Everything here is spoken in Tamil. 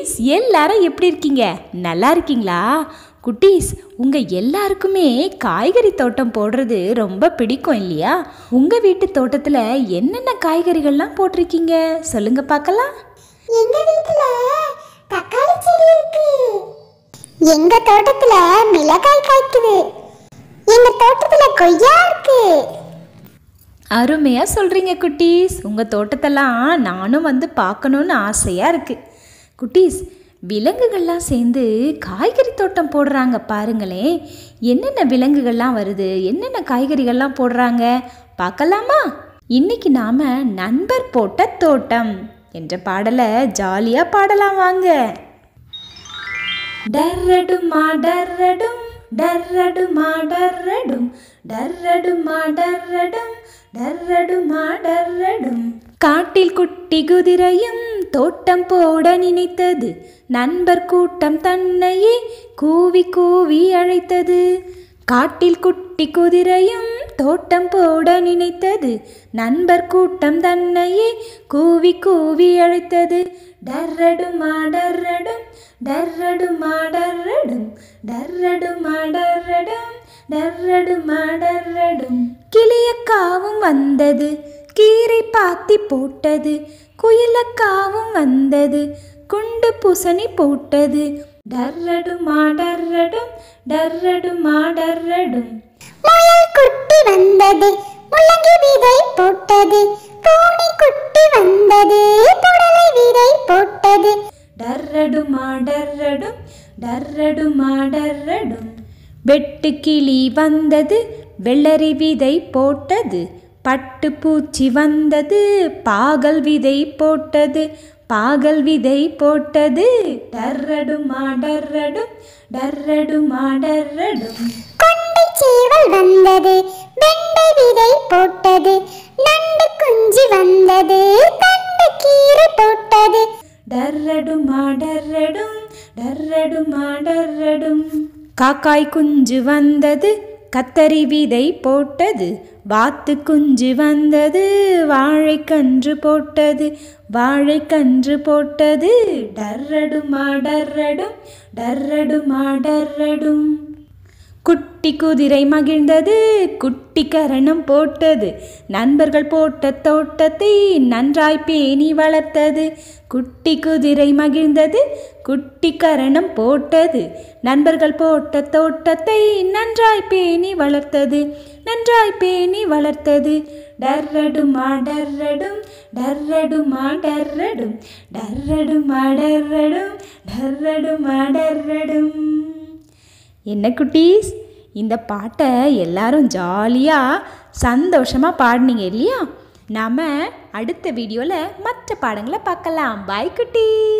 குட்டீஸ் எல்லாரும் எப்படி இருக்கீங்க நல்லா இருக்கீங்களா குட்டீஸ் உங்கள் எல்லாருக்குமே காய்கறி தோட்டம் போடுறது ரொம்ப பிடிக்கும் இல்லையா உங்கள் வீட்டு தோட்டத்தில் என்னென்ன காய்கறிகள்லாம் போட்டிருக்கீங்க சொல்லுங்க பார்க்கலாம் எங்க வீட்ல தக்காளி செடி இருக்கு எங்க தோட்டத்துல மிளகாய் காய்க்குது எங்க தோட்டத்துல கொய்யா இருக்கு அருமையாக சொல்கிறீங்க குட்டீஸ் உங்கள் தோட்டத்தெல்லாம் நானும் வந்து பார்க்கணுன்னு ஆசையாக இருக்குது குட்டீஸ் விலங்குகள்லாம் சேர்ந்து காய்கறி தோட்டம் போடுறாங்க பாருங்களேன் என்னென்ன விலங்குகள்லாம் வருது என்னென்ன காய்கறிகள்லாம் போடுறாங்க பார்க்கலாமா இன்னைக்கு நாம் நண்பர் போட்ட தோட்டம் என்ற பாடலை ஜாலியாக பாடலாம் வாங்க டர்ரடுமா டர்ரடும் டர்ரடுமா டர்ரடும் டர்ரடுமா டர்ரடும் டர்ரடுமா டர்ரடும் காட்டில் குட்டி குதிரையும் தோட்டம் போட நினைத்தது நண்பர் கூட்டம் தன்னையே கூவி கூவி அழைத்தது காட்டில் குட்டி குதிரையும் தோட்டம் போட நினைத்தது நண்பர் கூட்டம் தன்னையே கூவி கூவி அழைத்தது டர்ரடுமா டர்ரடும் டர்ரடுமா டர்ரடும் டர்ரடுமா டர்ரடும் டர்ரடுமா டர்ரடும் கிளியக்காவும் வந்தது கீரை பாத்தி போட்டது குயிலக்காவும் வந்தது குண்டு பூசணி போட்டது டர்ரடுமா டர்ரடும் டர்ரடுமா டர்ரடும் முயல் குட்டி வந்தது முள்ளங்கி விதை போட்டது பூனை குட்டி வந்தது புடலை விதை போட்டது டர்ரடுமா டர்ரடும் டர்ரடுமா டர்ரடும் வெட்டுக்கிளி வந்தது வெள்ளரி விதை போட்டது பட்டு பூச்சி வந்தது பாகல் விதை போட்டது பாகல் விதை போட்டது டர்ரடுமா டர்ரடும் டர்ரடுமா டர்ரடும் கொண்டை சேவல் வந்தது வெண்டை விதை போட்டது நண்டு குஞ்சு வந்தது தண்டு கீரை போட்டது டர்ரடுமா டர்ரடும் டர்ரடுமா டர்ரடும் காக்காய் குஞ்சு வந்தது கத்தரி விதை போட்டது வாத்து குஞ்சு வந்தது வாழைக்கன்று போட்டது வாழைக்கன்று போட்டது டர்ரடுமா டர்ரடும் டர்ரடுமா டர்ரடும் குட்டி குதிரை மகிழ்ந்தது குட்டி கரணம் போட்டது நண்பர்கள் போட்ட தோட்டத்தை நன்றாய் பேணி வளர்த்தது குட்டி குதிரை மகிழ்ந்தது குட்டி கரணம் போட்டது நண்பர்கள் போட்ட தோட்டத்தை நன்றாய் பேணி வளர்த்தது நன்றாய் பேணி வளர்த்தது டர்ரடுமா டர்ரடும் டர்ரடுமா டர்ரடும் டர்ரடுமா டர்ரடும் டர்ரடுமா டர்ரடும் என்ன குட்டீஸ் இந்த பாட்டை எல்லாரும் ஜாலியாக சந்தோஷமாக பாடினீங்க இல்லையா நாம் அடுத்த வீடியோவில் மற்ற பாடங்களை பார்க்கலாம் பாய் குட்டீஸ்